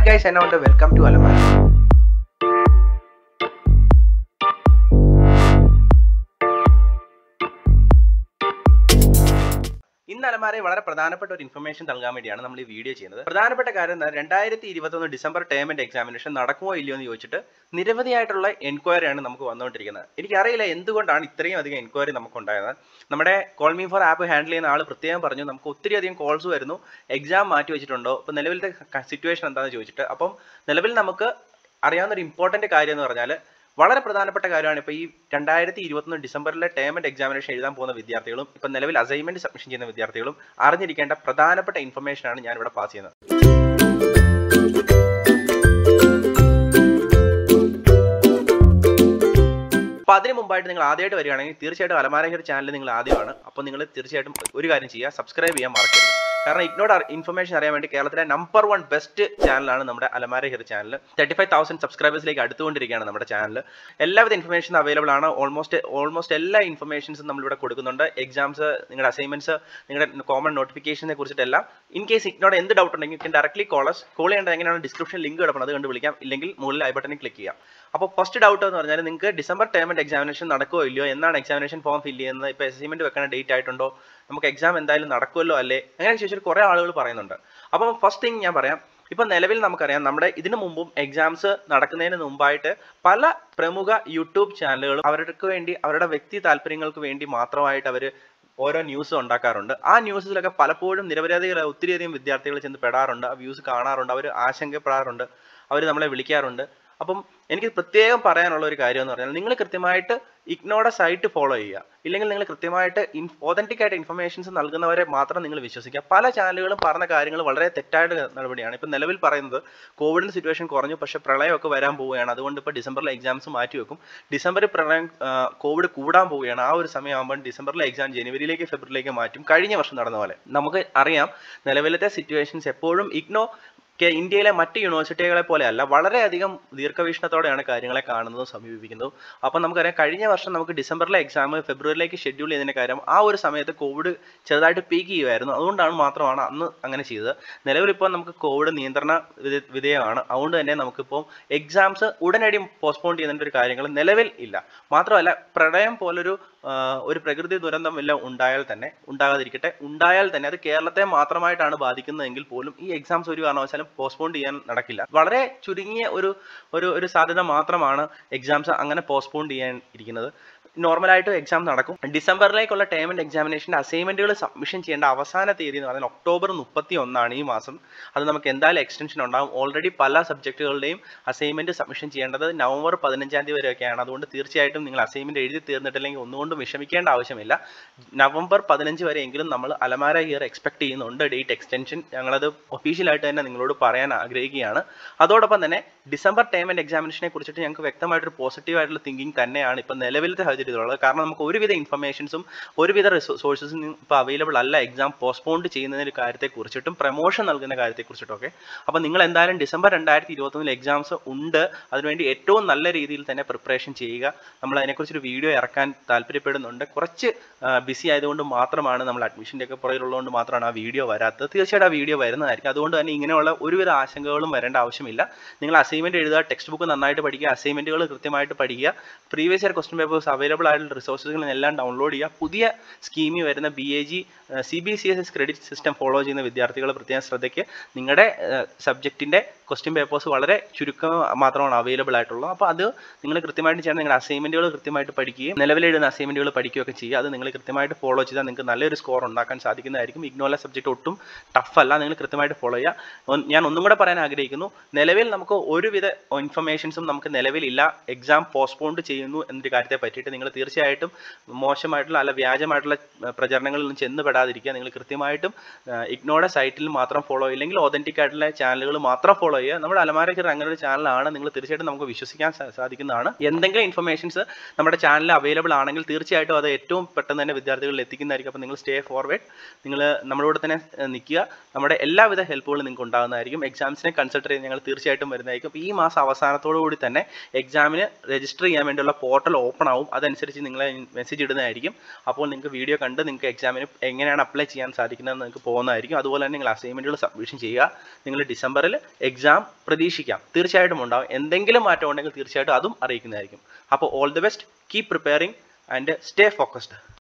guys and now welcome to Alamar. ഇന്ന് അലമാരെ വളരെ പ്രധാനപ്പെട്ട ഒരു ഇൻഫർമേഷൻ നൽകാൻ വേണ്ടിയാണ് നമ്മൾ ഈ വീഡിയോ ചെയ്യുന്നത് പ്രധാനപ്പെട്ട കാര്യം എന്താ രണ്ടായിരത്തി ഇരുപത്തൊന്ന് ഡിസംബർ ടേം ആൻഡ് എക്സാമിനേഷൻ നടക്കുമോ ഇല്ലയോ എന്ന് ചോദിച്ചിട്ട് നിരവധിയായിട്ടുള്ള എൻക്വയറിയാണ് നമുക്ക് വന്നുകൊണ്ടിരിക്കുന്നത് എനിക്കറിയില്ല എന്തുകൊണ്ടാണ് ഇത്രയും അധികം എൻക്വയറി നമുക്ക് ഉണ്ടായത് നമ്മുടെ call me four app handle ചെയ്യുന്ന ആൾ പ്രത്യേകം പറഞ്ഞു നമുക്ക് ഒത്തിരി അധികം കോൾസ് വരുന്നു എക്സാം മാറ്റി വെച്ചിട്ടുണ്ടോ അപ്പോൾ നിലവിലത്തെ സിറ്റുവേഷൻ എന്താണെന്ന് ചോദിച്ചിട്ട് അപ്പം നിലവിൽ നമുക്ക് അറിയാവുന്ന ഒരു ഇമ്പോർട്ടൻറ്റ് കാര്യം എന്ന് പറഞ്ഞാൽ വളരെ പ്രധാനപ്പെട്ട കാര്യമാണ് ഇപ്പോൾ ഈ രണ്ടായിരത്തി ഇരുപത്തൊന്ന് ഡിസംബറിലെ ടേം ആൻഡ് എക്സാമിനേഷൻ എഴുതാൻ പോകുന്ന വിദ്യാർത്ഥികളും ഇപ്പം നിലവിൽ അസൈൻമെന്റ് സബ്മിഷൻ ചെയ്യുന്ന വിദ്യാർത്ഥികളും അറിഞ്ഞിരിക്കേണ്ട പ്രധാനപ്പെട്ട ഇൻഫർമേഷനാണ് ഞാൻ ഇവിടെ പാസ് ചെയ്യുന്നത് അപ്പോൾ അതിന് മുമ്പായിട്ട് നിങ്ങൾ ആദ്യമായിട്ട് വരികയാണെങ്കിൽ തീർച്ചയായിട്ടും അലമാരഹർ ചാനൽ നിങ്ങൾ ആദ്യമാണ് അപ്പോൾ നിങ്ങൾ തീർച്ചയായിട്ടും ഒരു കാര്യം ചെയ്യുക സബ്സ്ക്രൈബ് ചെയ്യാൻ മറക്കരുത് കാരണം ഇഗ്നോട് ഇൻഫർമേഷൻ അറിയാൻ വേണ്ടി കേരളത്തിലെ നമ്പർ വൺ ബെസ്റ്റ് ചാനലാണ് നമ്മുടെ Alamara here channel thirty five thousand സബ്സ്ക്രൈബേഴ്സിലേക്ക് അടുത്തുകൊണ്ടിരിക്കുകയാണ് നമ്മുടെ ചാനൽ എല്ലാവിധ ഇൻഫർമേഷൻ അവൈലബിൾ ആണ് ഓൾമോസ്റ്റ് ഓൾമോസ്റ്റ് എല്ലാ ഇൻഫർമേഷൻസും നമ്മളിവിടെ കൊടുക്കുന്നുണ്ട് എക്സാംസ് നിങ്ങളുടെ അസൈൻമെന്റ്സ് നിങ്ങളുടെ കോമൺ നോട്ടിഫിക്കേഷനെ കുറിച്ചിട്ടെല്ലാം ഇൻ കേസ് ഇഗ്നോട് എന്ത് ഡൗട്ട് ഉണ്ടെങ്കിൽ യു ഡയറക്ട്ലി കോളസ് കോൾ ചെയ്യേണ്ടത് എങ്ങനെയാണ് ഡിസ്ക്രിപ്ഷൻ ലിങ്ക് കിടപ്പുന്നത് കണ്ട് വിളിക്കാം ഇല്ലെങ്കിൽ മുകളിൽ ഐ ബട്ടണിൽ ക്ലിക്ക് ചെയ്യാം അപ്പോൾ ഫസ്റ്റ് ഡൗട്ട് എന്ന് പറഞ്ഞാൽ നിങ്ങൾക്ക് ഡിസംബർ ടേം ആൻഡ് എക്സാമിനേഷൻ നടക്കുമോ ഇല്ലയോ എന്നാണ് എക്സാമിനേഷൻ ഫോം ഫില്ല് ചെയ്യുന്നത് ഇപ്പോൾ അസൈൻമെന്റ് വെക്കുന്ന ഡേറ്റ് ആയിട്ടുണ്ടോ നമുക്ക് എക്സാം എന്തായാലും നടക്കുമല്ലോ അല്ലേ അങ്ങനെ ചോദിച്ചാൽ കുറേ ആളുകൾ പറയുന്നുണ്ട് അപ്പോൾ ഫസ്റ്റ് തിങ് ഞാൻ പറയാം ഇപ്പം നിലവിൽ നമുക്കറിയാം നമ്മുടെ ഇതിനു മുമ്പും എക്സാംസ് നടക്കുന്നതിന് മുമ്പായിട്ട് പല പ്രമുഖ യൂട്യൂബ് ചാനലുകളും അവർക്ക് വേണ്ടി അവരുടെ വ്യക്തി താല്പര്യങ്ങൾക്ക് വേണ്ടി മാത്രമായിട്ട് അവർ ഓരോ ന്യൂസ് ഉണ്ടാക്കാറുണ്ട് ആ ന്യൂസിലൊക്കെ പലപ്പോഴും നിരവധി ഒത്തിരിയധികം വിദ്യാർത്ഥികൾ ചെന്ന് പെടാറുണ്ട് ആ വ്യൂസ് കാണാറുണ്ട് അവർ ആശങ്കപ്പെടാറുണ്ട് അവർ നമ്മളെ വിളിക്കാറുണ്ട് അപ്പം എനിക്ക് പ്രത്യേകം പറയാനുള്ള ഒരു കാര്യം എന്ന് പറഞ്ഞാൽ നിങ്ങൾ കൃത്യമായിട്ട് ഇഗ്നോയുടെ സൈറ്റ് ഫോളോ ചെയ്യുക ഇല്ലെങ്കിൽ നിങ്ങൾ കൃത്യമായിട്ട് ഇൻ ഓതന്റിക് ആയിട്ട് ഇൻഫർമേഷൻസ് നൽകുന്നവരെ മാത്രം നിങ്ങൾ വിശ്വസിക്കുക പല ചാനലുകളും പറഞ്ഞ കാര്യങ്ങൾ വളരെ തെറ്റായിട്ട് നടപടിയാണ് ഇപ്പം നിലവിൽ പറയുന്നത് കോവിഡിൻ്റെ സിറ്റുവേഷൻ കുറഞ്ഞു പക്ഷേ പ്രളയമൊക്കെ വരാൻ പോവുകയാണ് അതുകൊണ്ട് ഇപ്പോൾ ഡിസംബറിലെ എക്സാംസ് മാറ്റി വെക്കും ഡിസംബറിൽ പ്രളയം കോവിഡ് കൂടാൻ പോവുകയാണ് ആ ഒരു സമയമാകുമ്പോൾ ഡിസംബറിലെ എക്സാം ജനുവരിയിലേക്ക് ഫെബ്രുവരിയിലേക്ക് മാറ്റും കഴിഞ്ഞ വർഷം നടന്ന പോലെ നമുക്ക് അറിയാം നിലവിലത്തെ സിറ്റുവേഷൻസ് എപ്പോഴും ഇഗ്നോ ഇന്ത്യയിലെ മറ്റ് യൂണിവേഴ്സിറ്റികളെ പോലെയല്ല വളരെയധികം ദീർഘവീക്ഷണത്തോടെയാണ് കാര്യങ്ങളെ കാണുന്നതും സമീപിക്കുന്നതും അപ്പം നമുക്കറിയാം കഴിഞ്ഞ വർഷം നമുക്ക് ഡിസംബറിലെ എക്സാം ഫെബ്രുവരിയിലേക്ക് ഷെഡ്യൂൾ ചെയ്തതിൻ്റെ കാര്യം ആ ഒരു സമയത്ത് കോവിഡ് ചെറുതായിട്ട് പീക്ക് ചെയ്യുമായിരുന്നു അതുകൊണ്ടാണ് മാത്രമാണ് അന്ന് അങ്ങനെ ചെയ്തത് നിലവിലിപ്പോൾ നമുക്ക് കോവിഡ് നിയന്ത്രണ വിധേയമാണ് അതുകൊണ്ട് തന്നെ നമുക്കിപ്പോൾ എക്സാംസ് ഉടനടി പോസ്റ്റ്പോൺ ചെയ്യുന്നതിൻ്റെ ഒരു കാര്യങ്ങൾ നിലവിൽ ഇല്ല മാത്രമല്ല പ്രളയം പോലൊരു ഒരു പ്രകൃതി ദുരന്തം എല്ലാം ഉണ്ടായാൽ തന്നെ ഉണ്ടാകാതിരിക്കട്ടെ ഉണ്ടായാൽ തന്നെ അത് കേരളത്തെ മാത്രമായിട്ടാണ് ബാധിക്കുന്നതെങ്കിൽ പോലും ഈ എക്സാംസ് ഒരു കാരണവശാലും പോസ്റ്റ്പോൺ ചെയ്യാൻ നടക്കില്ല വളരെ ചുരുങ്ങിയ ഒരു ഒരു ഒരു സാധ്യത മാത്രമാണ് എക്സാംസ് അങ്ങനെ പോസ്റ്റ്പോൺ ചെയ്യാൻ ഇരിക്കുന്നത് നോർമലായിട്ട് എക്സാം നടക്കും ഡിസംബറിലേക്കുള്ള ടേം ആൻഡ് എക്സാമിനേഷൻ്റെ അസൈൻമെൻറ്റുകൾ സബ്മിഷൻ ചെയ്യേണ്ട അവസാന തീയതി എന്ന് പറഞ്ഞാൽ ഒക്ടോബർ മുപ്പത്തി ഒന്നാണ് ഈ മാസം അത് നമുക്ക് എന്തായാലും എക്സ്റ്റൻഷൻ ഉണ്ടാകും ഓൾറെഡി പല സബ്ജക്റ്റുകളുടെയും അസൈൻമെൻറ്റ് സബ്മിഷൻ ചെയ്യേണ്ടത് നവംബർ പതിനഞ്ചാം തീയതി വരെയൊക്കെയാണ് അതുകൊണ്ട് തീർച്ചയായിട്ടും നിങ്ങൾ അസൈൻമെൻറ്റ് എഴുതി തീർന്നിട്ടില്ലെങ്കിൽ ഒന്നുകൊണ്ടും വിഷമിക്കേണ്ട ആവശ്യമില്ല നവംബർ പതിനഞ്ച് വരെയെങ്കിലും നമ്മൾ അലമാര ഇയർ എക്സ്പെക്ട് ചെയ്യുന്നുണ്ട് ഡേറ്റ് എക്സ്റ്റൻഷൻ ഞങ്ങളത് ഒഫീഷ്യലായിട്ട് തന്നെ നിങ്ങളോട് പറയാൻ ആഗ്രഹിക്കുകയാണ് അതോടൊപ്പം തന്നെ ഡിസംബർ ടേം ആൻഡ് എക്സാമിനേഷനെ കുറിച്ചിട്ട് ഞങ്ങൾക്ക് വ്യക്തമായിട്ടൊരു പോസിറ്റീവ് ആയിട്ടുള്ള തിങ്കിങ് തന്നെയാണ് ഇപ്പം നിലവിലത്തെ സാഹചര്യത്തിലുള്ളത് കാരണം നമുക്ക് ഒരുവിധ ഇൻഫർമേഷൻസും ഒരുവിധ സോഴ്സസും ഇപ്പോൾ അവൈലബിൾ അല്ല എക്സാം പോസ്റ്റ്പോണ്ട് ചെയ്യുന്നതിൻ്റെ കാര്യത്തെക്കുറിച്ചിട്ടും പ്രൊമോഷൻ നൽകുന്ന കാര്യത്തെക്കുറിച്ചിട്ടൊക്കെ അപ്പോൾ നിങ്ങൾ എന്തായാലും ഡിസംബർ രണ്ടായിരത്തി ഇരുപത്തൊന്നിൽ എക്സാംസ് ഉണ്ട് അതിനുവേണ്ടി ഏറ്റവും നല്ല രീതിയിൽ തന്നെ പ്രിപ്പറേഷൻ ചെയ്യുക നമ്മൾ അതിനെക്കുറിച്ചൊരു വീഡിയോ ഇറക്കാൻ താല്പര്യപ്പെടുന്നുണ്ട് കുറച്ച് ബിസി ആയതുകൊണ്ട് മാത്രമാണ് നമ്മൾ അഡ്മിഷൻ്റെ ഒക്കെ പുറകിലുള്ളതുകൊണ്ട് മാത്രമാണ് ആ വീഡിയോ വരാത്തത് തീർച്ചയായിട്ടും ആ വീഡിയോ വരുന്നതായിരിക്കും അതുകൊണ്ട് തന്നെ ഇങ്ങനെയുള്ള ഒരുവിധ ആശങ്കകളും വരേണ്ട ആവശ്യമില്ല നിങ്ങൾ അസൈൻമെൻറ്റ് എഴുതുക ടെക്സ്റ്റ് ബുക്ക് നന്നായിട്ട് പഠിക്കുക അസൈൻമെൻറ്റുകൾ കൃത്യമായിട്ട് പഠിക്കുക previous year question papers available ആയിട്ടുള്ള റിസോഴ്സുകളെല്ലാം ഡൗൺലോഡ് ചെയ്യുക പുതിയ സ്കീമിൽ വരുന്ന B A G C B C S S credit system follow ചെയ്യുന്ന വിദ്യാർത്ഥികൾ പ്രത്യേകം ശ്രദ്ധയ്ക്ക് നിങ്ങളുടെ സബ്ജക്റ്റിൻ്റെ ക്വസ്റ്റ്യൻ പേപ്പേഴ്സ് വളരെ ചുരുക്കം മാത്രമാണ് അവൈലബിൾ ആയിട്ടുള്ളത് അപ്പോൾ അത് നിങ്ങൾ കൃത്യമായിട്ട് ചെയ്യണം നിങ്ങളുടെ അസൈൻമെൻറ്റുകൾ കൃത്യമായിട്ട് പഠിക്കുകയും നിലവിലെഴുതുന്ന അസൈൻമെൻറ്റുകൾ പഠിക്കുകയൊക്കെ ചെയ്യുക അത് നിങ്ങൾ കൃത്യമായിട്ട് ഫോളോ ചെയ്താൽ നിങ്ങൾക്ക് നല്ലൊരു സ്കോർ ഉണ്ടാക്കാൻ സാധിക്കുന്നതായിരിക്കും ഇഗ്നോല സബ്ജക്റ്റ് ഒട്ടും ടഫ് അല്ല നിങ്ങൾ കൃത്യമായിട്ട് ഫോളോ ചെയ്യുക ഞാൻ ഒന്നും കൂടെ പറയാൻ ആഗ്രഹിക്കുന്നു നിലവിൽ നമുക്ക് ഒരുവിധ ഇൻഫർമേഷൻസും നമുക്ക് നിലവിലില്ല എക്സാം പോസ്റ്റ്പോണ്ട് ചെയ്യുന്നു എന്നൊരു കാര്യത്തെ പറ്റിയിട്ട് നിങ്ങൾ തീർച്ചയായിട്ടും മോശമായിട്ടുള്ള അല്ല വ്യാജമായിട്ടുള്ള പ്രചരണങ്ങളിൽ നിന്ന് ചെന്ന് പെടാതിരിക്കുക നിങ്ങൾ കൃത്യമായിട്ടും ഇഗ്നോയുടെ സൈറ്റിൽ മാത്രം ഫോളോ ഇല്ലെങ്കിൽ ഒതന്റിക് ആയിട്ടുള്ള ചാനലുകൾ മാത്രം ഫോളോ ചെയ്യുക നമ്മുടെ അലമാരക്കർ അങ്ങനെ ഒരു ചാനലാണ് നിങ്ങൾ തീർച്ചയായിട്ടും നമുക്ക് വിശ്വസിക്കാൻ സാധിക്കുന്നതാണ് എന്തെങ്കിലും ഇൻഫർമേഷൻസ് നമ്മുടെ ചാനലിൽ അവൈലബിൾ ആണെങ്കിൽ തീർച്ചയായിട്ടും അത് ഏറ്റവും പെട്ടെന്ന് തന്നെ വിദ്യാർത്ഥികളിൽ എത്തിക്കുന്നതായിരിക്കും അപ്പോൾ നിങ്ങൾ സ്റ്റേ ഫോർവേഡ് നിങ്ങൾ നമ്മളോട് തന്നെ നിൽക്കുക നമ്മുടെ എല്ലാവിധ ഹെൽപ്പുകളും നിങ്ങൾക്ക് ഉണ്ടാകുന്നതായിരിക്കും എക്സാംസിനെ കൺസൾട്ട് ചെയ്ത് ഞങ്ങൾ തീർച്ചയായിട്ടും വരുന്നതായിരിക്കും ഈ മാസം അവസാനത്തോടു കൂടി തന്നെ എക്സാമിന് രജിസ്റ്റർ ചെയ്യാൻ വേണ്ടിയുള്ള പോർട്ടൽ ഓപ്പൺ ആവും അതനുസരിച്ച് നിങ്ങളെ മെസ്സേജ് ഇടുന്നതായിരിക്കും അപ്പോൾ നിങ്ങൾക്ക് വീഡിയോ കണ്ട് നിങ്ങൾക്ക് എക്സാമിന് എങ്ങനെയാണ് അപ്ലൈ ചെയ്യാൻ സാധിക്കുന്നതെന്ന് നിങ്ങൾക്ക് പോകുന്നതായിരിക്കും അതുപോലെ തന്നെ നിങ്ങൾ അസൈൻമെൻറ്റുകൾ സബ്മിഷൻ ചെയ്യുക നിങ്ങൾ ഡിസംബറിൽ എക്സാം എക്സാം പ്രതീക്ഷിക്കാം തീർച്ചയായിട്ടും ഉണ്ടാവും എന്തെങ്കിലും മാറ്റം ഉണ്ടെങ്കിൽ തീർച്ചയായിട്ടും അതും അറിയിക്കുന്നതായിരിക്കും അപ്പോൾ all the best keep preparing and stay focused